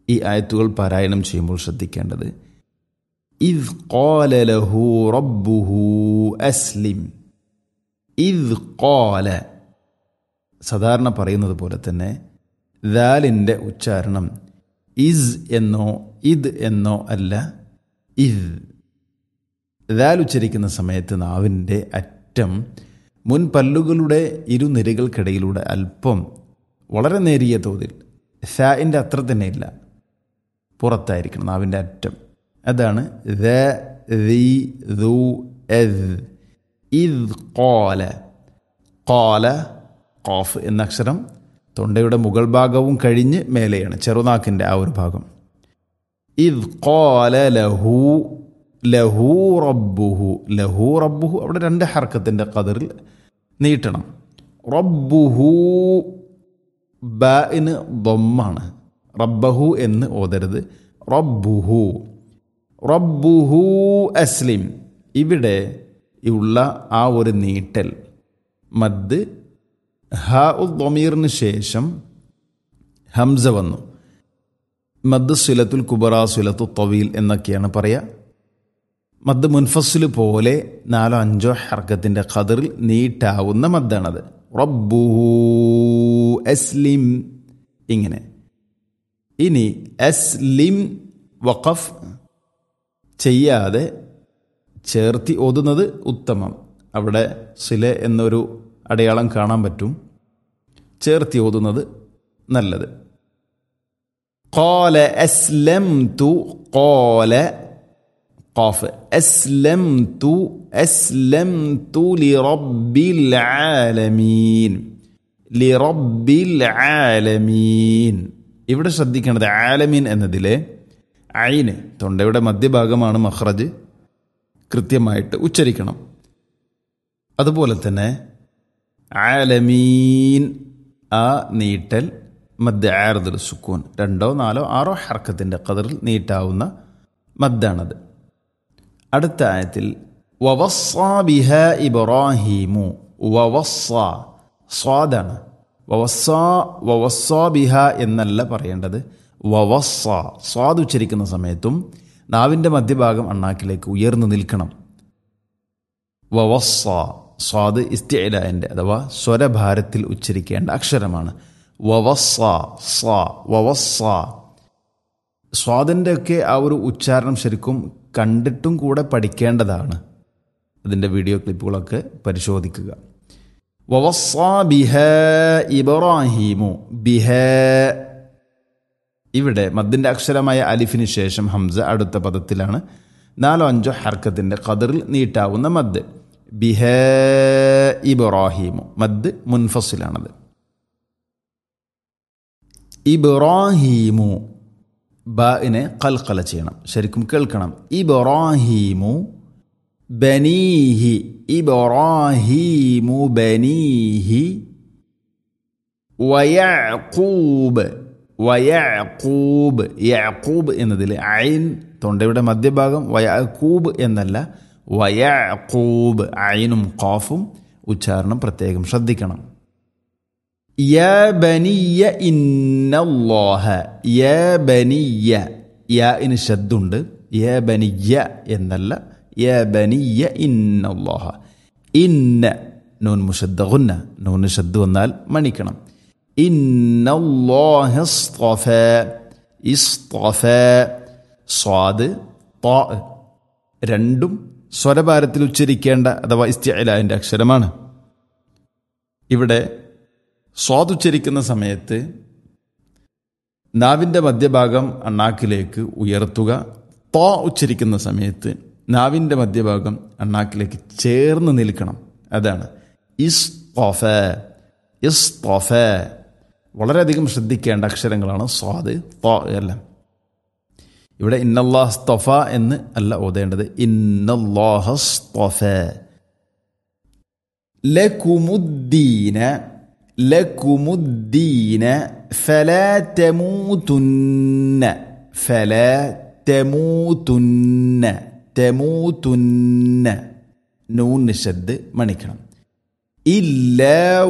ഈ ആയത്തുകൾ പാരായണം ചെയ്യുമ്പോൾ ശ്രദ്ധിക്കേണ്ടത് ഇദ് ഖാല ലഹു റബ്ബുഹു അസ്ലിം ഇദ് ഖാല സാധാരണ പറയുന്നത് പോലെ തന്നെ ദാലിൻ്റെ ഉച്ചാരണം ഇസ് എന്നോ ഇത് എന്നോ അല്ല ഇദ് ദാൽ ഉച്ചരിക്കുന്ന സമയത്ത് നാവിൻ്റെ അറ്റം മുൻ പല്ലുകളുടെ ഇരുനിരകൾക്കിടയിലൂടെ അല്പം വളരെ നേരിയ തോതിൽ ഷാഇൻ്റെ അത്ര തന്നെ ഇല്ല പുറത്തായിരിക്കണം നാവിൻ്റെ അറ്റം അതാണ് ദ ദി ദു എദ് ഇദ് കോല കോല കോഫ് എന്ന അക്ഷരം തൊണ്ടയുടെ മുകൾ ഭാഗവും കഴിഞ്ഞ് മേലെയാണ് ചെറുനാക്കിൻ്റെ ആ ഒരു ഭാഗം ഇദ് കോല ലഹു ലഹു റബ്ബുഹു ലഹു റബ്ബുഹു അവിടെ രണ്ട് ഹർക്കത്തിൻ്റെ കതിറിൽ നീട്ടണം റബ്ബുഹു ബിന് ദൊമ്മാണ് റബ്ബഹു എന്ന് ഓതരുത് റബ്ബുഹു റബ്ബുഹു അസ്ലിം ഇവിടെ ഉള്ള ആ ഒരു നീട്ടൽ മദ് ഹ ഉദ്മീറിന് ശേഷം ഹംസ വന്നു മദ് സുലത്തുൽ കുബറ സുലത്തു തവീൽ എന്നൊക്കെയാണ് പറയുക മദ് മുൻഫസിൽ പോലെ നാലോ അഞ്ചോ ഹർക്കത്തിൻ്റെ ഖദറിൽ നീട്ടാവുന്ന മദ്ദാണത് റബ്ബുഹു അസ്ലിം ഇങ്ങനെ ഇനി അസ്ലിം വഖഫ് ചെയ്യാതെ ചേർത്തി ഓതുന്നത് ഉത്തമം അവിടെ സില എന്നൊരു അടയാളം കാണാൻ പറ്റും ചേർത്തി ഓതുന്നത് നല്ലത് قال أسلمت قال قاف أسلمت أسلمت لرب العالمين لرب العالمين ഇവിടെ ശ്രദ്ധിക്കേണ്ടത് ആലമീൻ എന്നതിലെ ഐന് തൊണ്ടയുടെ മധ്യഭാഗമാണ് മഹ്റജ് കൃത്യമായിട്ട് ഉച്ചരിക്കണം അതുപോലെ തന്നെ ആലമീൻ ആ നീട്ടൽ മദ് ആർദുൽ സുക്കൂൻ രണ്ടോ നാലോ ആറോ ഹർക്കത്തിൻ്റെ കതിറിൽ നീട്ടാവുന്ന മദ്ദാണത് അടുത്ത ആയത്തിൽ വവസ്സാ ബിഹ ഇബ്രാഹീമു വവസ്സ സ്വാദാണ് വവസ്സാ വവസ്സാ ബിഹ എന്നല്ല പറയേണ്ടത് വവസ്സ സ്വാദ് ഉച്ചരിക്കുന്ന സമയത്തും നാവിൻ്റെ മധ്യഭാഗം അണ്ണാക്കിലേക്ക് ഉയർന്നു നിൽക്കണം വവസ്സ സ്വാദ് ഇസ്തിഅലാൻ്റെ അഥവാ സ്വരഭാരത്തിൽ ഉച്ചരിക്കേണ്ട അക്ഷരമാണ് വവസ്സ സ വവസ്സ സ്വാദിൻ്റെ ഒക്കെ ആ ഒരു ഉച്ചാരണം ശരിക്കും കണ്ടിട്ടും കൂടെ പഠിക്കേണ്ടതാണ് അതിൻ്റെ വീഡിയോ ക്ലിപ്പുകളൊക്കെ പരിശോധിക്കുക വവസ്സ ബിഹ ഇബ്രാഹിമു ബിഹ ഇവിടെ മദ്ദിൻ്റെ അക്ഷരമായ അലിഫിന് ശേഷം ഹംസ അടുത്ത പദത്തിലാണ് നാലോ അഞ്ചോ ഹർക്കത്തിൻ്റെ ഖദറിൽ നീട്ടാവുന്ന മദ് ബിഹ ഇബ്രാഹിമു മദ് മുൻഫസിലാണത് ഇബ്രാഹീമു ബാഇനെ കൽക്കല ചെയ്യണം ശരിക്കും കേൾക്കണം ഇബ്രാഹീമു ബനീഹി ഇബ്രാഹീമു ബനീഹി വയഖൂബ് വയഖൂബ് യഖൂബ് എന്നതിൽ ഐൻ തൊണ്ടയുടെ മധ്യഭാഗം വയഖൂബ് എന്നല്ല വയഖൂബ് ഐനും ഖാഫും ഉച്ചാരണം പ്രത്യേകം ശ്രദ്ധിക്കണം യാ ബനിയ ഇന്നല്ലാഹ യാ ബനിയ യാ ഇന് ശബ്ദുണ്ട് യാ ബനിയ എന്നല്ല യാ ബനിയ ഇന്നല്ലാഹ ഇന്ന നൂൻ മുഷദ്ദുന്ന നൂന് ശബ്ദ് വന്നാൽ മണിക്കണം ഇന്നല്ലാഹ ഇസ്തഫ ഇസ്തഫ സ്വാദ് ത രണ്ടും സ്വരഭാരത്തിൽ ഉച്ചരിക്കേണ്ട അഥവാ ഇസ്തിഅലാൻ്റെ അക്ഷരമാണ് ഇവിടെ സ്വാദുച്ചരിക്കുന്ന സമയത്ത് നാവിൻ്റെ മധ്യഭാഗം അണ്ണാക്കിലേക്ക് ഉയർത്തുക ത ഉച്ചരിക്കുന്ന സമയത്ത് നാവിൻ്റെ മധ്യഭാഗം അണ്ണാക്കിലേക്ക് ചേർന്ന് നിൽക്കണം അതാണ് ഇസ്തഫ ഇസ്തഫ വളരെയധികം ശ്രദ്ധിക്കേണ്ട അക്ഷരങ്ങളാണ് സ്വാദ് ത എല്ലാം ഇവിടെ ഇന്നല്ലാഹ് സ്തഫ എന്ന് അല്ല ഓതേണ്ടത് ഇന്നല്ലാഹ സ്തഫ ലകുമുദ്ദീന ലകുമുദ്ദീന ഫലാ തമൂതുന്ന ഫലാ തമൂതുന്ന തമൂതുന്ന നൂൻ നിഷദ് മണിക്കണം ഇല്ല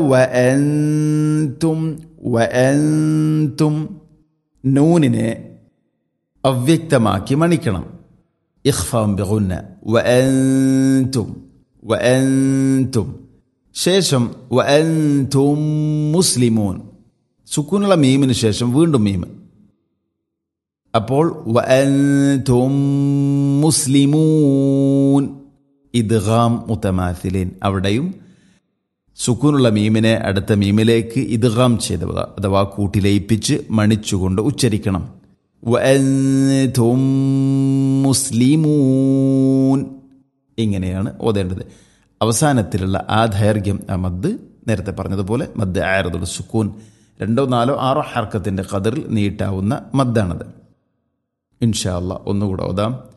വഅൻതും വഅൻതും നൂനിനെ അവ്യക്തമാക്കി മണിക്കണം ഇഖ്ഫാം ബിഗുന്ന വഅൻതും വഅൻതും ശേഷം വഅൻതും മുസ്ലിമൂൻ സുക്കൂനുള്ള മീമിന് ശേഷം വീണ്ടും മീമ് അപ്പോൾ വഅൻതും മുസ്ലിമൂൻ ഇദ്ഗാം മുത്തമാസിലിൻ അവിടെയും സുക്കൂനുള്ള മീമിനെ അടുത്ത മീമിലേക്ക് ഇദ്ഗാം ചെയ്തത് അഥവാ കൂട്ടിലയിപ്പിച്ച് മണിച്ചുകൊണ്ട് ഉച്ചരിക്കണം വഅൻതും മുസ്ലിമൂൻ ഇങ്ങനെയാണ് ഓതേണ്ടത് അവസാനത്തിലുള്ള ആ ദൈർഘ്യം ആ മദ് നേരത്തെ പറഞ്ഞതുപോലെ മദ് ആയറതുള്ള സുക്കൂൻ രണ്ടോ നാലോ ആറോ ഹർക്കത്തിൻ്റെ കതിറിൽ നീട്ടാവുന്ന മദ്ദാണത് ഇൻഷാ അല്ല ഒന്നുകൂടെ ഓതാം